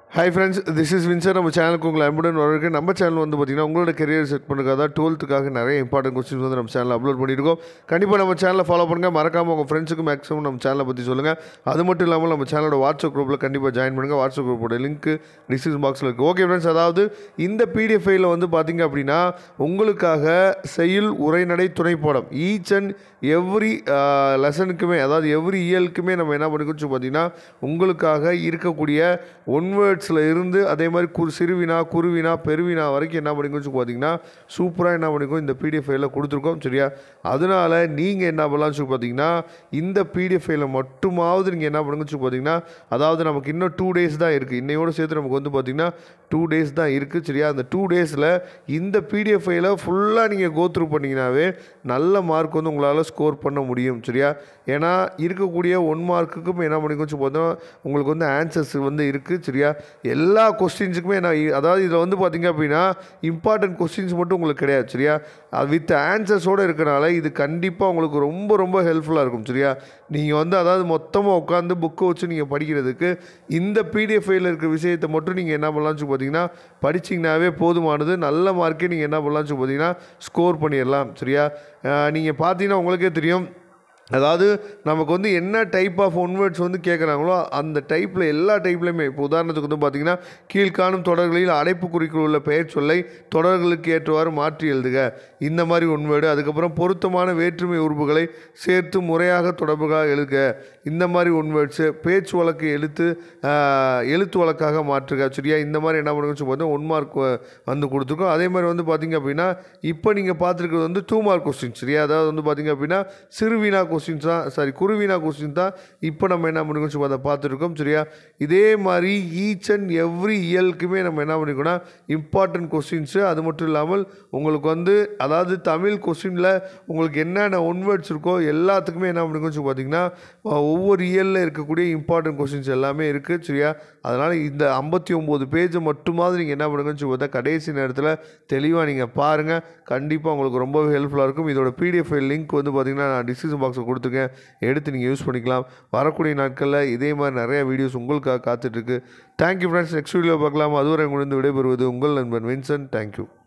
hi friends this is Winsor நம்ம சேனலுக்கு உங்களை அன்புடன் வரவேற்க நம்ம சேனல் வந்து பார்த்திங்கன்னா உங்களோட கெரியர் செட் பண்ணுறதுக்காக தான் டுவெல்த்துக்காக நிறைய இம்பார்ட்டன்ட் கொஸ்டின்ஸ் வந்து நம்ம சேனலில் அப்லோட் பண்ணியிருக்கோம் கண்டிப்பாக நம்ம சேனலை ஃபாலோ பண்ணுங்கள் மறக்காமல் உங்கள் ஃப்ரெண்ட்ஸுக்கு மேக்ஸிமம் நம்ம சேனலை பற்றி சொல்லுங்கள் அது மட்டும் இல்லாமல் நம்ம சேனலோட வாட்ஸ்அப் குரூப்பில் கண்டிப்பாக ஜாயின் பண்ணுங்கள் வாட்ஸ்அப் குரூப்போட லிங்க் டிஸ்கிரிப்ஷன் பாக்ஸில் இருக்குது ஓகே ஃப்ரெண்ட்ஸ் அதாவது இந்த பிடிஎஃப் ஃபைலில் வந்து பார்த்திங்க அப்படின்னா உங்களுக்காக செயல் உரைநடை துணைப்படம் ஈச் அண்ட் எவ்ரி லெசனுக்குமே அதாவது எவ்ரி இயலுக்குமே நம்ம என்ன பண்ணிக்கணும் பார்த்தீங்கன்னா உங்களுக்காக இருக்கக்கூடிய ஒன் வேர்ட்ஸில் இருந்து அதே மாதிரி குறு சிறுவினா குருவினா பெருவினா வரைக்கும் என்ன பண்ணிக்கணும் பார்த்தீங்கன்னா சூப்பராக என்ன பண்ணிக்கோ இந்த பிடிஎஃப் ஃபைலில் கொடுத்துருக்கோம் சரியா அதனால் நீங்கள் என்ன பண்ணலாம்னு சொல்லி பார்த்தீங்கன்னா இந்த பிடிஎஃப் ஃபைலில் மட்டுமாவது நீங்கள் என்ன பண்ணுங்கன்னு சொல்லி பார்த்தீங்கன்னா அதாவது நமக்கு இன்னும் டூ டேஸ் தான் இருக்குது இன்னையோடு சேர்த்து நமக்கு வந்து பார்த்தீங்கன்னா டூ டேஸ் தான் இருக்குது சரியா அந்த டூ டேஸில் இந்த பிடிஎஃப் ஃபைலை ஃபுல்லாக நீங்கள் கோத்ரூ பண்ணிங்கனாவே நல்ல மார்க் வந்து உங்களால் ஸ்கோர் பண்ண முடியும் சரியா ஏன்னா இருக்கக்கூடிய ஒன் மார்க்குக்கும் என்ன பண்ணிக்கணும் சொல்லி பார்த்தோன்னா உங்களுக்கு வந்து ஆன்சர்ஸ் வந்து இருக்குது சரியா எல்லா கொஸ்டின்ஸுக்குமே நான் இ- அதாவது இதில் வந்து பார்த்தீங்க அப்படின்னா இம்பார்ட்டன்ட் கொஸ்டின்ஸ் மட்டும் உங்களுக்கு கிடையாது சரியா வித் ஆன்சர்ஸோடு இருக்கனால இது கண்டிப்பாக உங்களுக்கு ரொம்ப ரொம்ப ஹெல்ப்ஃபுல்லாக இருக்கும் சரியா நீங்கள் வந்து அதாவது மொத்தமாக உட்காந்து புக்கை வச்சு நீங்கள் படிக்கிறதுக்கு இந்த பிடிஎஃப் ஃபைலில் இருக்கிற விஷயத்தை மட்டும் நீங்கள் என்ன பண்ணலாம்னு சொல்லி பார்த்தீங்கன்னா படிச்சிங்கனாவே போதுமானது நல்ல மார்க்கே நீங்கள் என்ன பண்ணலாம்னு சொல்லி பார்த்தீங்கன்னா ஸ்கோர் பண்ணிடலாம் சரியா நீங்கள் பார்த்தீங்கன்னா உங்களுக்கே தெரியும் அதாவது நமக்கு வந்து என்ன டைப் ஆஃப் ஒன்வேர்ட்ஸ் வந்து கேட்குறாங்களோ அந்த டைப்பில் எல்லா டைப்லையுமே இப்போ உதாரணத்துக்கு வந்து பார்த்திங்கன்னா கீழ்காணும் தொடர்களில் அடைப்புக்குறிக்குள் உள்ள பெயர் சொல்லை தொடர்களுக்கு ஏற்றவாறு மாற்றி எழுதுக இந்த மாதிரி ஒன்வேர்டு அதுக்கப்புறம் பொருத்தமான வேற்றுமை உறுப்புகளை சேர்த்து முறையாக தொடர்புகளாக எழுதுக இந்த மாதிரி ஒன்வேர்ட்ஸு பேச்சு வழக்கு எழுத்து ஆஹ், எழுத்து வழக்காக மாற்றுக சரியா இந்த மாதிரி என்ன பண்ணுங்கன்னு சொல்லி பார்த்தா ஒன் மார்க் வந்து கொடுத்துருக்கோம் அதே மாதிரி வந்து பார்த்திங்க அப்படின்னா இப்போ நீங்கள் பார்த்துருக்கிறது வந்து டூ மார்க் கொஸ்டின் சரியா அதாவது வந்து பார்த்திங்க அப்படின்னா சிறுவினா கொஸ்டின்ஸ் தான் சாரி குருவினா கொஸ்டின் தான் இப்போ நம்ம என்ன பண்ணுங்கன்னு சொல்லி பார்த்தா பார்த்துருக்கோம் சரியா இதே மாதிரி ஈச் அண்ட் எவ்ரி இயலுக்குமே நம்ம என்ன பண்ணிக்கோன்னா இம்பார்ட்டன்ட் கொஸ்டின்ஸு அது மட்டும் இல்லாமல் உங்களுக்கு வந்து அதாவது தமிழ் கொஸ்டினில் உங்களுக்கு என்னென்ன ஒன்வேர்ட்ஸ் இருக்கோ எல்லாத்துக்குமே என்ன பண்ணிக்கோன்னு சொல்லி பார்த்தீங்கன்னா அஹ், ஒவ்வொரு இயலில் இருக்கக்கூடிய இம்பார்ட்டன்ட் கொஸ்டின்ஸ் எல்லாமே இருக்குது சரியா அதனால் இந்த ஐம்பத்தி ஒம்பது பேஜை மட்டுமாவது நீங்கள் என்ன பண்ணுங்கன்னு சொல்லி பார்த்தா கடைசி நேரத்தில் தெளிவாக நீங்கள் பாருங்கள் கண்டிப்பாக உங்களுக்கு ரொம்பவே ஹெல்ப்ஃபுல்லாக இருக்கும் இதோட பிடிஎஃப் லிங்க் வந்து பார்த்தீங்கன்னா நான் டிஸ்கிரிப்ஷன் பாக்ஸில் கொடுத்துருக்கேன் எடுத்து நீங்கள் யூஸ் பண்ணிக்கலாம் வரக்கூடிய நாட்களில் இதே மாதிரி நிறைய வீடியோஸ் உங்களுக்காக காத்துட்ருக்கு தேங்க்யூ ஃப்ரெண்ட்ஸ் நெக்ஸ்ட் வீடியோ பார்க்கலாம் அதுவரை உங்களிருந்து விடைபெறுவது உங்கள் நண்பன் வின்சன் தேங்க்யூ